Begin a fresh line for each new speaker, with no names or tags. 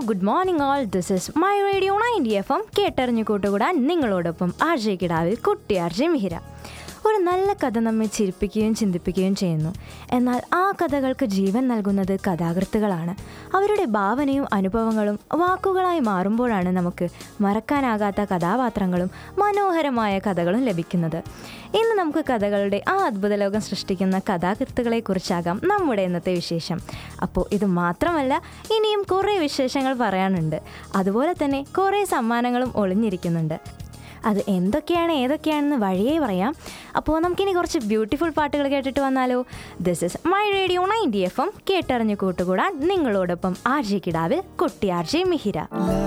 good morning all this is my radio ninety F M കേട്ടറിഞ്ഞു കൂട്ടുകൂടാൻ നിങ്ങളോടൊപ്പം RJ കിടാവിൽ കുട്ടി ആർജെ മിഹിര ഒരു നല്ല കഥ നമ്മെ ചിരിപ്പിക്കുകയും ചിന്തിപ്പിക്കുകയും ചെയ്യുന്നു എന്നാൽ ആ കഥകൾക്ക് ജീവൻ നൽകുന്നത് കഥാകൃത്തുകളാണ് അവരുടെ ഭാവനയും അനുഭവങ്ങളും വാക്കുകളായി മാറുമ്പോഴാണ് നമുക്ക് മറക്കാനാകാത്ത കഥാപാത്രങ്ങളും മനോഹരമായ കഥകളും ലഭിക്കുന്നത് ഇന്ന് നമുക്ക് കഥകളുടെ ആ അത്ഭുത ലോകം സൃഷ്ടിക്കുന്ന കഥാകൃത്തുകളെ കുറിച്ചാകാം നമ്മുടെ ഇന്നത്തെ വിശേഷം അപ്പോൾ ഇത് മാത്രമല്ല ഇനിയും കുറേ വിശേഷങ്ങൾ പറയാനുണ്ട് അതുപോലെ തന്നെ കുറേ സമ്മാനങ്ങളും ഒളിഞ്ഞിരിക്കുന്നുണ്ട് അത് എന്തൊക്കെയാണ് ഏതൊക്കെയാണെന്ന് വഴിയേ പറയാം അപ്പോൾ നമുക്കിനി കുറച്ച് ബ്യൂട്ടിഫുൾ പാട്ടുകൾ കേട്ടിട്ട് വന്നാലോ this is my radio ninety F M കേട്ടറിഞ്ഞു കൂട്ടുകൂടാൻ നിങ്ങളോടൊപ്പം ആർ ജെ കിടാവിൽ കുട്ടി ആർ ജെ മിഹിര
La